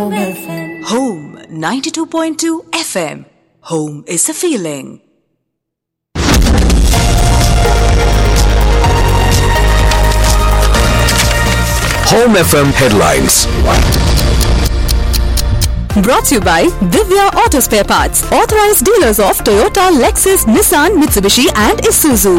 Home FM. Home 92.2 FM. Home is a feeling. Home FM headlines. Brought to you by Divya Auto Spare Parts, authorized dealers of Toyota, Lexus, Nissan, Mitsubishi, and Isuzu.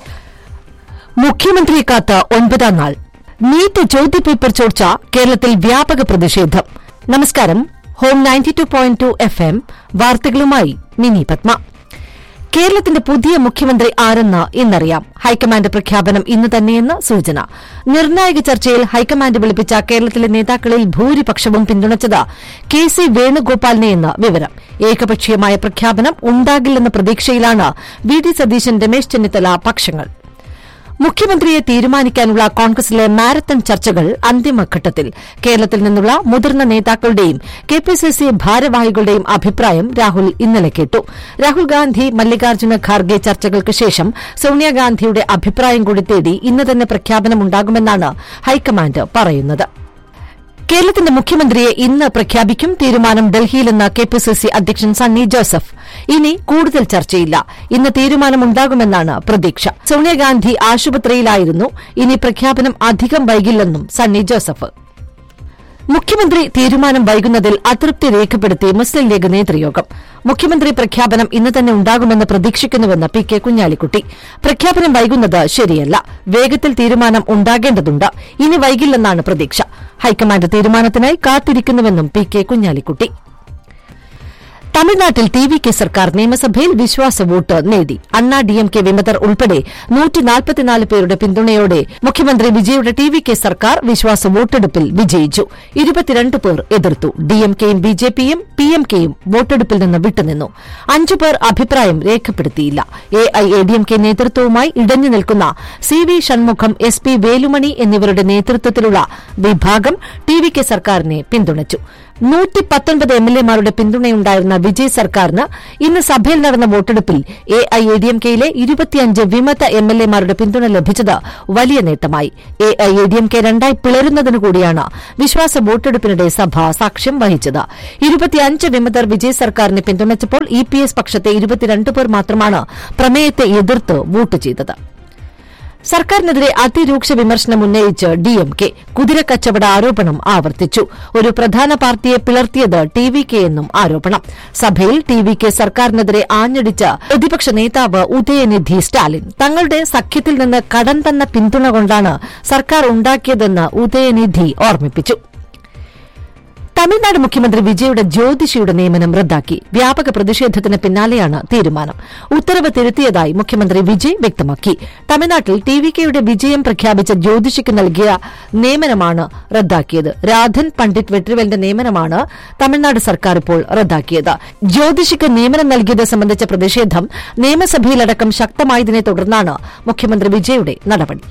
മുഖ്യമന്ത്രിയെ കാത്ത് ഒൻപതാം നാൾ NEET ചോദ്യപേപ്പർ ചോർച്ച കേരളത്തിൽ വ്യാപക പ്രതിഷേധം നമസ്കാരം home ninety two point two F M വാർത്തകളുമായി മിനി പത്മ കേരളത്തിന്റെ പുതിയ മുഖ്യമന്ത്രി ആരെന്ന് ഇന്നറിയാം ഹൈക്കമാൻഡ് പ്രഖ്യാപനം ഇന്ന് തന്നെയെന്ന് സൂചന നിർണായക ചർച്ചയിൽ ഹൈക്കമാൻഡ് വിളിപ്പിച്ച കേരളത്തിലെ നേതാക്കളിൽ ഭൂരിപക്ഷവും പിന്തുണച്ചത് കെ സി വേണുഗോപാലിനെയെന്ന് വിവരം ഏകപക്ഷീയമായ പ്രഖ്യാപനം ഉണ്ടാകില്ലെന്ന പ്രതീക്ഷയിലാണ് വി ഡി സതീശൻ രമേശ് ചെന്നിത്തല പക്ഷങ്ങൾ മുഖ്യമന്ത്രിയെ തീരുമാനിക്കാനുള്ള കോൺഗ്രസിലെ മാരത്തൺ ചർച്ചകൾ അന്തിമഘട്ടത്തിൽ കേരളത്തിൽ നിന്നുള്ള മുതിർന്ന നേതാക്കളുടെയും കെപിസിസി ഭാരവാഹികളുടെയും അഭിപ്രായം രാഹുൽ ഇന്നലെ കേട്ടു രാഹുൽ ഗാന്ധി മല്ലികാർജ്ജുന ഖാർഗെ ചർച്ചകൾക്ക് ശേഷം സോണിയാഗാന്ധിയുടെ അഭിപ്രായം കൂടി തേടി ഇന്ന് തന്നെ പ്രഖ്യാപനമുണ്ടാകുമെന്നാണ് ഹൈക്കമാൻഡ് പറയുന്നത് കേരളത്തിന്റെ മുഖ്യമന്ത്രിയെ ഇന്ന് പ്രഖ്യാപിക്കും തീരുമാനം ഡൽഹിയിൽ നിന്ന് കെപിസിസി അധ്യക്ഷൻ സണ്ണി ജോസഫ് ഇനി കൂടുതൽ ചർച്ചയില്ല ഇന്ന് തീരുമാനമുണ്ടാകുമെന്നാണ് പ്രതീക്ഷ സോണിയാഗാന്ധി ആശുപത്രിയിലായിരുന്നു ഇനി പ്രഖ്യാപനം അധികം വൈകില്ലെന്നും സണ്ണി ജോസഫ് മുഖ്യമന്ത്രി തീരുമാനം വൈകുന്നതിൽ അതൃപ്തി രേഖപ്പെടുത്തി മുസ്ലിം ലീഗ് നേതൃയോഗം മുഖ്യമന്ത്രി പ്രഖ്യാപനം ഇന്ന് തന്നെ ഉണ്ടാകുമെന്ന് പ്രതീക്ഷിക്കുന്നുവെന്ന് പി കെ കുഞ്ഞാലിക്കുട്ടി പ്രഖ്യാപനം വൈകുന്നത് ശരിയല്ല വേഗത്തിൽ തീരുമാനം ഉണ്ടാകേണ്ടതുണ്ട് ഇനി വൈകില്ലെന്നാണ് പ്രതീക്ഷ ഹൈക്കമാൻഡ് തീരുമാനത്തിനായി കാത്തിരിക്കുന്നുവെന്നും പി കെ കുഞ്ഞാലിക്കുട്ടി തമിഴ്നാട്ടിൽ ടി വി കെ സർക്കാർ നിയമസഭയിൽ വിശ്വാസ വോട്ട് നേടി അണ്ണാ ഡി എം കെ വിമതർ ഉൾപ്പെടെ നൂറ്റിനാൽപ്പത്തിനാല് പേരുടെ പിന്തുണയോടെ മുഖ്യമന്ത്രി വിജയുടെ ടി വി കെ സർക്കാർ വിശ്വാസ വോട്ടെടുപ്പിൽ വിജയിച്ചു ഇരുപത്തിരണ്ട് പേർ എതിർത്തു ഡി എം കെയും ബി ജെ പിയും പി എം കെയും വോട്ടെടുപ്പിൽ നിന്ന് വിട്ടുനിന്നു അഞ്ചു പേർ അഭിപ്രായം രേഖപ്പെടുത്തിയില്ല A I A D M K നേതൃത്വവുമായി ഇടഞ്ഞു നിൽക്കുന്ന C V Shanmugam S P Velumani എന്നിവരുടെ നേതൃത്വത്തിലുള്ള വിഭാഗം ടി വി കെ സർക്കാരിനെ പിന്തുണച്ചു നൂറ്റി പത്തൊൻപത് എം എൽ എമാരുടെ പിന്തുണയുണ്ടായിരുന്ന വിജയ് സർക്കാരിന് ഇന്ന് സഭയിൽ നടന്ന വോട്ടെടുപ്പിൽ A I A D M കെയിലെ ഇരുപത്തിയഞ്ച് വിമത എം എൽ എമാരുടെ പിന്തുണ ലഭിച്ചത് വലിയ നേട്ടമായി A I A D M K രണ്ടായി പിളരുന്നതിനു കൂടിയാണ് വിശ്വാസ വോട്ടെടുപ്പിനിടെ സഭ സാക്ഷ്യം വഹിച്ചത് ഇരുപത്തിയഞ്ച് വിമതർ വിജയ് സർക്കാരിനെ പിന്തുണച്ചപ്പോൾ ഇ പി എസ് പക്ഷത്തെ ഇരുപത്തിരണ്ട് പേർ മാത്രമാണ് പ്രമേയത്തെ എതിർത്ത് വോട്ട് ചെയ്തത് സർക്കാരിനെതിരെ അതിരൂക്ഷ വിമർശനം ഉന്നയിച്ച് ഡിഎംകെ കുതിരക്കച്ചവട ആരോപണം ആവർത്തിച്ചു ഒരു പ്രധാന പാർട്ടിയെ പിളർത്തിയത് ടി വി കെ എന്നും ആരോപണം സഭയിൽ ടി വി കെ സർക്കാരിനെതിരെ ആഞ്ഞടിച്ച പ്രതിപക്ഷ നേതാവ് ഉദയനിധി സ്റ്റാലിൻ തങ്ങളുടെ സഖ്യത്തിൽ നിന്ന് കടം തന്ന പിന്തുണ കൊണ്ടാണ് സർക്കാർ ഉണ്ടാക്കിയതെന്ന് ഉദയനിധി ഓർമ്മിപ്പിച്ചു തമിഴ്നാട് മുഖ്യമന്ത്രി വിജയുടെ ജ്യോതിഷിയുടെ നിയമനം റദ്ദാക്കി വ്യാപക പ്രതിഷേധത്തിന് പിന്നാലെയാണ് തീരുമാനം ഉത്തരവ് തിരുത്തിയതായി മുഖ്യമന്ത്രി വിജയ് വ്യക്തമാക്കി തമിഴ്നാട്ടിൽ ടി വി കെയുടെ വിജയം പ്രഖ്യാപിച്ച ജ്യോതിഷിക്ക് നൽകിയ നിയമനമാണ് റദ്ദാക്കിയത് രാധൻ പണ്ഡിറ്റ് വെട്രിവലിന്റെ നിയമനമാണ് തമിഴ്നാട് സർക്കാർ ഇപ്പോൾ റദ്ദാക്കിയത് ജ്യോതിഷിക്ക് നിയമനം നൽകിയത് സംബന്ധിച്ച പ്രതിഷേധം നിയമസഭയിലടക്കം ശക്തമായതിനെ തുടർന്നാണ് മുഖ്യമന്ത്രി വിജയുടെ നടപടി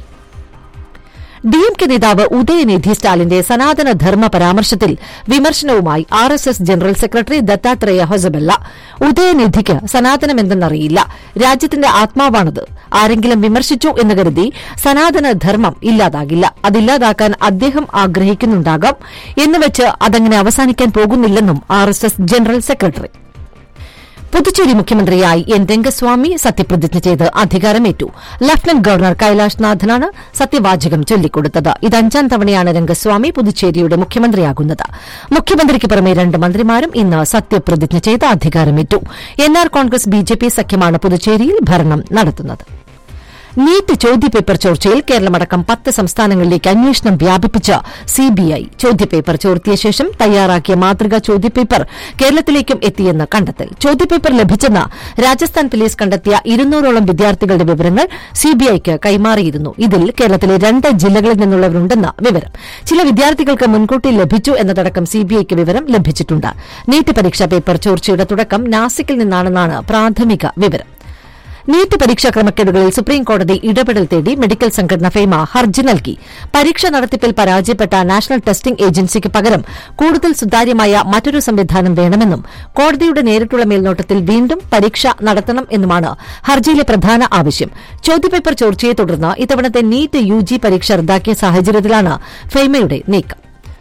ഡിഎംകെ നേതാവ് ഉദയനിധി സ്റ്റാലിന്റെ സനാതന ധർമ്മ പരാമർശത്തിൽ വിമർശനവുമായി R S S general secretary Dattatreya Hosabale ഉദയനിധിക്ക് സനാതനമെന്തെന്നറിയില്ല രാജ്യത്തിന്റെ ആത്മാവാണത് ആരെങ്കിലും വിമർശിച്ചു എന്ന് കരുതി സനാതന ധർമ്മം ഇല്ലാതാകില്ല അതില്ലാതാക്കാൻ അദ്ദേഹം ആഗ്രഹിക്കുന്നുണ്ടാകാം എന്നുവച്ച് അതങ്ങനെ അവസാനിക്കാൻ പോകുന്നില്ലെന്നും R S S general secretary Puducherry മുഖ്യമന്ത്രിയായി എൻ രംഗസ്വാമി സത്യപ്രതിജ്ഞ ചെയ്ത് അധികാരമേറ്റു ലഫ്റ്റനന്റ് ഗവർണർ കൈലാഷ് നാഥനാണ് സത്യവാചകം ചൊല്ലിക്കൊടുത്തത് ഇത് അഞ്ചാം തവണയാണ് രംഗസ്വാമി പുതുച്ചേരിയുടെ മുഖ്യമന്ത്രിയാകുന്നത് മുഖ്യമന്ത്രിക്ക് പുറമെ രണ്ട് മന്ത്രിമാരും ഇന്ന് സത്യപ്രതിജ്ഞ ചെയ്ത് അധികാരമേറ്റു N R Congress B J P സഖ്യമാണ് പുതുച്ചേരിയിൽ ഭരണം നടത്തുന്നത് നീറ്റ് ചോദ്യപേപ്പർ ചോർച്ചയിൽ കേരളമടക്കം പത്ത് സംസ്ഥാനങ്ങളിലേക്ക് അന്വേഷണം വ്യാപിപ്പിച്ച സിബിഐ ചോദ്യപേപ്പർ ചോർത്തിയ ശേഷം തയ്യാറാക്കിയ മാതൃകാ ചോദ്യപേപ്പർ കേരളത്തിലേക്കും എത്തിയെന്ന് കണ്ടെത്തൽ ചോദ്യപേപ്പർ ലഭിച്ചെന്ന് രാജസ്ഥാൻ പോലീസ് കണ്ടെത്തിയ ഇരുന്നൂറോളം വിദ്യാർത്ഥികളുടെ വിവരങ്ങൾ സിബിഐക്ക് കൈമാറിയിരുന്നു ഇതിൽ കേരളത്തിലെ രണ്ട് ജില്ലകളിൽ നിന്നുള്ളവരുണ്ടെന്ന് വിവരം ചില വിദ്യാർത്ഥികൾക്ക് മുൻകൂട്ടി ലഭിച്ചു എന്നതടക്കം സിബിഐക്ക് വിവരം ലഭിച്ചിട്ടുണ്ട് നീറ്റ് പരീക്ഷാ പേപ്പർ ചോർച്ചയുടെ തുടക്കം നാസിക്കിൽ നിന്നാണെന്നാണ് പ്രാഥമിക വിവരം നീറ്റ് പരീക്ഷാ ക്രമക്കേടുകളിൽ സുപ്രീംകോടതി ഇടപെടൽ തേടി മെഡിക്കൽ സംഘടന ഫെയ്മ ഹർജി നൽകി പരീക്ഷ നടത്തിപ്പിൽ പരാജയപ്പെട്ട നാഷണൽ ടെസ്റ്റിംഗ് ഏജൻസിക്ക് പകരം കൂടുതൽ സുതാര്യമായ മറ്റൊരു സംവിധാനം വേണമെന്നും കോടതിയുടെ നേരിട്ടുള്ള മേൽനോട്ടത്തിൽ വീണ്ടും പരീക്ഷ നടത്തണം എന്നുമാണ് ഹർജിയിലെ പ്രധാന ആവശ്യം ചോദ്യപേപ്പർ ചോർച്ചയെ തുടർന്ന് ഇത്തവണത്തെ നീറ്റ് യു ജി പരീക്ഷ റദ്ദാക്കിയ സാഹചര്യത്തിലാണ് ഫെയ്മയുടെ നീക്കം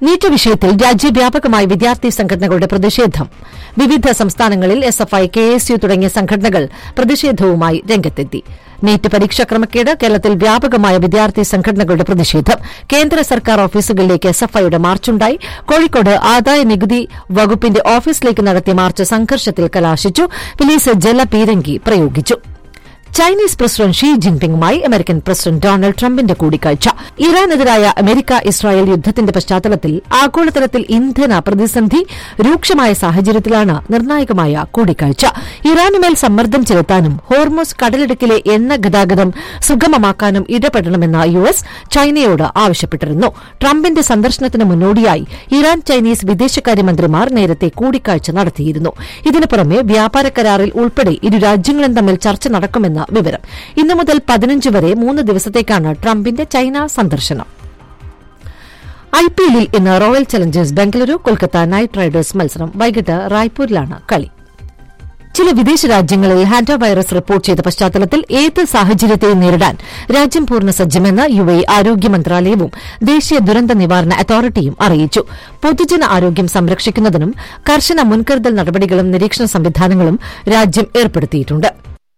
നീറ്റ് വിഷയത്തിൽ രാജ്യവ്യാപകമായി വിദ്യാർത്ഥി സംഘടനകളുടെ പ്രതിഷേധം വിവിധ സംസ്ഥാനങ്ങളിൽ S F I K S U തുടങ്ങിയ സംഘടനകൾ പ്രതിഷേധവുമായി രംഗത്തെത്തി നീറ്റ് പരീക്ഷാ ക്രമക്കേട് കേരളത്തിൽ വ്യാപകമായ വിദ്യാർത്ഥി സംഘടനകളുടെ പ്രതിഷേധം കേന്ദ്ര സർക്കാർ ഓഫീസുകളിലേക്ക് എസ് എഫ് ഐയുടെ മാർച്ചുണ്ടായി കോഴിക്കോട് ആദായ നികുതി വകുപ്പിന്റെ ഓഫീസിലേക്ക് നടത്തിയ മാർച്ച് സംഘർഷത്തിൽ കലാശിച്ചു പോലീസ് ജലപീരങ്കി പ്രയോഗിച്ചു ചൈനീസ് പ്രസിഡന്റ് ഷീ ജിൻപിങ്ങുമായി അമേരിക്കൻ പ്രസിഡന്റ് ഡൊണാൾഡ് ട്രംപിന്റെ കൂടിക്കാഴ്ച ഇറാനെതിരായ അമേരിക്ക ഇസ്രായേൽ യുദ്ധത്തിന്റെ പശ്ചാത്തലത്തിൽ ആഗോളതലത്തിൽ ഇന്ധന പ്രതിസന്ധി രൂക്ഷമായ സാഹചര്യത്തിലാണ് നിർണായകമായ കൂടിക്കാഴ്ച ഇറാനുമേൽ സമ്മർദ്ദം ചെലുത്താനും ഹോർമോസ് കടലിടുക്കിലെ എണ്ണ ഗതാഗതം സുഗമമാക്കാനും ഇടപെടണമെന്ന് യു എസ് ചൈനയോട് ആവശ്യപ്പെട്ടിരുന്നു ട്രംപിന്റെ സന്ദർശനത്തിന് മുന്നോടിയായി ഇറാൻ ചൈനീസ് വിദേശകാര്യമന്ത്രിമാർ നേരത്തെ കൂടിക്കാഴ്ച നടത്തിയിരുന്നു ഇതിനു പുറമെ വ്യാപാര കരാറിൽ ഉൾപ്പെടെ ഇരു രാജ്യങ്ങളും തമ്മിൽ ചർച്ച നടക്കുമെന്ന് വിവരം ഇന്നു മുതൽ പതിനഞ്ച് വരെ മൂന്ന് ദിവസത്തേക്കാണ് ട്രംപിന്റെ ചൈന സന്ദർശനം ഐപിഎല്ലിൽ ഇന്ന് Royal Challengers Bengaluru Kolkata Knight Riders മത്സരം വൈകിട്ട് റായ്പൂരിലാണ് കളി ചില വിദേശ രാജ്യങ്ങളിൽ ഹാൻഡ വൈറസ് റിപ്പോർട്ട് ചെയ്ത പശ്ചാത്തലത്തിൽ ഏത് സാഹചര്യത്തെയും നേരിടാൻ രാജ്യം പൂർണ്ണ സജ്ജമെന്ന് യു എ ആരോഗ്യ മന്ത്രാലയവും ദേശീയ ദുരന്ത നിവാരണ അതോറിറ്റിയും അറിയിച്ചു പൊതുജന ആരോഗ്യം സംരക്ഷിക്കുന്നതിനും കർശന മുൻകരുതൽ നടപടികളും നിരീക്ഷണ സംവിധാനങ്ങളും രാജ്യം ഏർപ്പെടുത്തിയിട്ടുണ്ട്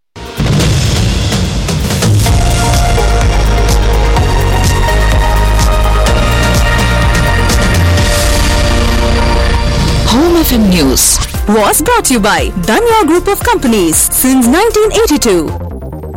Home FM News was brought to you by Danya Group of Companies since 1982.